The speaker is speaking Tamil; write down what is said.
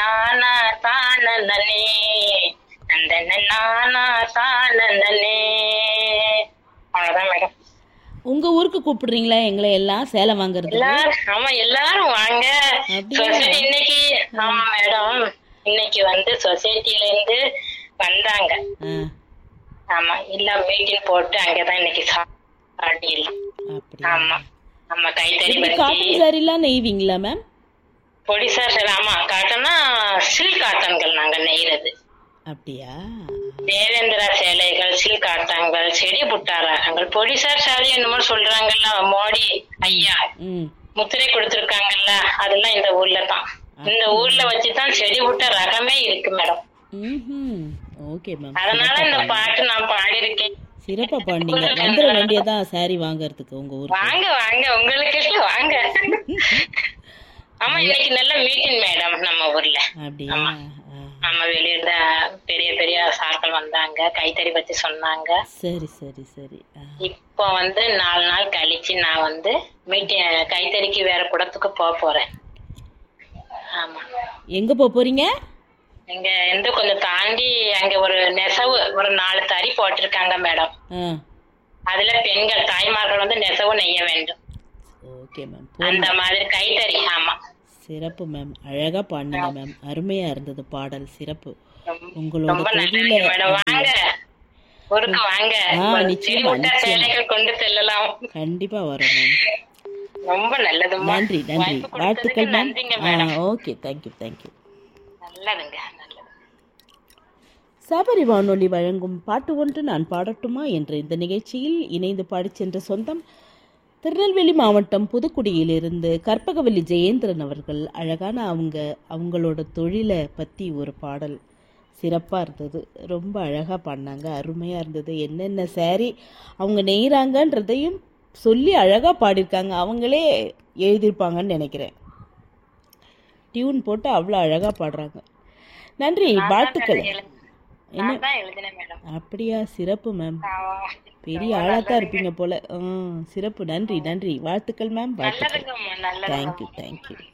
நானா தானே நந்தன நானா தானே அவ்வளவுதான் மேடம் உங்க ஊருக்கு கூப்பிடுறீங்களா எங்களை எல்லாம் சேலை வாங்குறதுக்கு எல்லாரும் ஆமா எல்லாரும் வாங்க அப்படியா? சொசைட்டி இன்னைக்கு ஆமா மேடம் இன்னைக்கு வந்து சொசைட்டில இருந்து வந்தாங்க ஆ, ஆமா இல்ல மீட்டிங் போட்டு அங்கதான் இன்னைக்கு சாப்பாடு இல்ல அப்படியா ஆமா ஆமா கைத்தறி இப்படி வச்சு காட்டன் சாரிலாம் நெய்வீங்களா மேம் பொடிசா சார் ஆமா காட்டன்னா சில்க் காட்டன்கள் நாங்க நெய்யறது அப்படியா தேவேந்திரா சேலைகள் சில்க் காட்டங்கள் செடி புட்டா ரகங்கள் பொடிசார் சாரி என்னமோ சொல்றாங்கல்ல மோடி ஐயா ம் முத்திரை கொடுத்திருக்காங்கல்ல அதெல்லாம் இந்த ஊர்ல தான் இந்த ஊர்ல வச்சுதான் செடி புட்ட ரகமே இருக்கு மேடம் ம் ஓகே மேம் அதனால இந்த பாட்டு நான் பாடியிருக்கேன் சிறப்பா பாண்டிங்க வந்துட வேண்டியதான் சாரி வாங்குறதுக்கு உங்க ஊருக்கு வாங்க வாங்க உங்களுக்கு எல்லாம் வாங்க ஆமா இன்னைக்கு நல்ல மீட்டிங் மேடம் நம்ம ஊர்ல அப்படியா ஆ, நம்ம வெளியில பெரிய பெரிய சார்கள் வந்தாங்க கைத்தறி பத்தி சொன்னாங்க சரி சரி சரி ஆ, இப்போ வந்து நாலு நாள் கழிச்சு நான் வந்து மீட்டிங் கைத்தறிக்கு வேற குடத்துக்கு போக போறேன் ஆமா எங்க போக போறீங்க இங்க இருந்து கொஞ்சம் தாண்டி அங்க ஒரு நெசவு ஒரு நாலு தறி போட்டிருக்காங்க மேடம் ஆ அதுல பெண்கள் தாய்மார்கள் வந்து நெசவு நெய்ய வேண்டும் ஓகே மேம் அந்த மாதிரி கைத்தறி ஆமா சிறப்பு மேம் அழகா பாடினீங்க மேம் அருமையா இருந்தது பாடல் சிறப்பு ரொம்ப- உங்களோட ரொம்ப தொழில நன்றி மேடம் வாங்க ஊருக்கு வாங்க ஆ, ஒரு நிச்சயமா, திருவிழா நிச்சயமா. சேலைகள் கொண்டு செல்லலாம் கண்டிப்பா வரோம் மேம் ரொம்ப நல்லதும்மா நன்றி நன்றி வாய்ப்பு கொடுத்ததுக்கு வாழ்த்துக்கள் மேம் நன்றிங்க ஆ மேடம் ஓகே தேங்க்யூ தேங்க்யூ நல்லதுங்க நல்லது சபரி வானொலி வழங்கும் பாட்டு ஒன்று நான் பாடட்டுமா என்ற இந்த நிகழ்ச்சியில் இணைந்து பாடிச் சென்ற சொந்தம் திருநெல்வேலி மாவட்டம் புதுக்குடியிலிருந்து கற்பகவல்லி ஜெயேந்திரன் அவர்கள் அழகான அவங்க அவங்களோட தொழிலை பற்றி ஒரு பாடல் சிறப்பாக இருந்தது ரொம்ப அழகாக பாடினாங்க அருமையாக இருந்தது என்னென்ன saree அவங்க நெய்கிறாங்கன்றதையும் சொல்லி அழகாக பாடியிருக்காங்க அவங்களே எழுதியிருப்பாங்கன்னு நினைக்கிறேன் டியூன் போட்டு அவ்வளோ அழகாக பாடுறாங்க நன்றி வாழ்த்துக்கள் நான் தான் எழுதினேன் மேடம் அப்படியா சிறப்பு மேம் ஆமா. பெரிய ஆளாக தான் இருப்பீங்க போல ஆ சிறப்பு நன்றி நன்றி வாழ்த்துக்கள் மேம் வாழ்த்துக்கள் நல்லதுங்கம்மா நல்லது தேங்க்யூ தேங்க்யூ